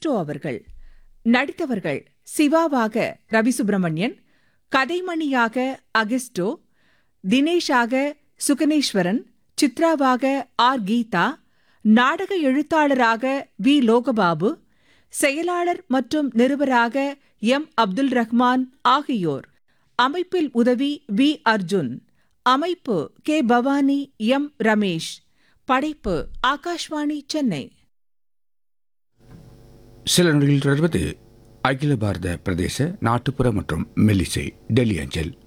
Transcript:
அகிஸ்டோ அவர்கள் நடித்தவர்கள் சிவாவாக ரவி சுப்பிரமணியன் கதைமணியாக அகிஸ்டோ தினேஷாக சுகனேஸ்வரன் சித்ராவாக ஆர் கீதா நாடக எழுத்தாளராக வி லோகபாபு செயலாளர் மற்றும் நிருபராக எம் அப்துல் ரஹ்மான் ஆகியோர் அமைப்பில் உதவி வி அர்ஜுன் அமைப்பு கே பவானி எம் ரமேஷ் படைப்பு ஆகாஷ்வாணி சென்னை சில நொடிகள் தொடர்வது அகில பாரத பிரதேச நாட்டுப்புற மற்றும் மெல்லிசை டெல்லி அஞ்சல்